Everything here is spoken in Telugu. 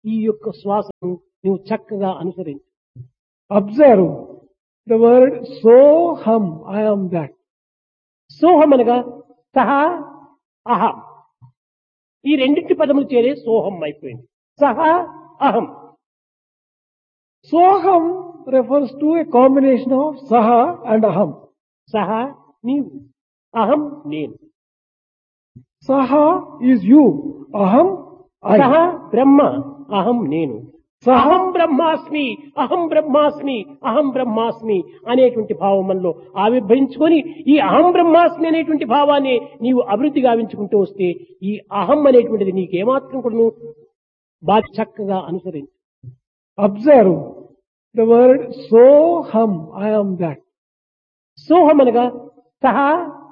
ఈ యొక్క శ్వాసను నువ్వు చక్కగా అనుసరించు Observe the word soham, I am that. సోహం అనగా సహా అహం ఈ రెండింటి పదములు చేరే సోహం అయిపోయింది సహా అహం Soham refers to a combination of saha and aham. సహా నీవు అహం నేను Saha is you, aham సహా I. బ్రహ్మ అహం నేను Saha అహం బ్రహ్మాస్మి అహం బ్రహ్మాస్మి అహం బ్రహ్మాస్మి అనేటువంటి భావం మనలో ఆవిర్భవించుకొని ఈ అహం బ్రహ్మాస్మి అనేటువంటి భావాన్ని నీవు అభివృద్ధి గావించుకుంటూ వస్తే ఈ అహం అనేటువంటిది నీకేమాత్రం కూడా బాగా చక్కగా అనుసరించు observe the word soham, I am that. సోహం అనగా సహా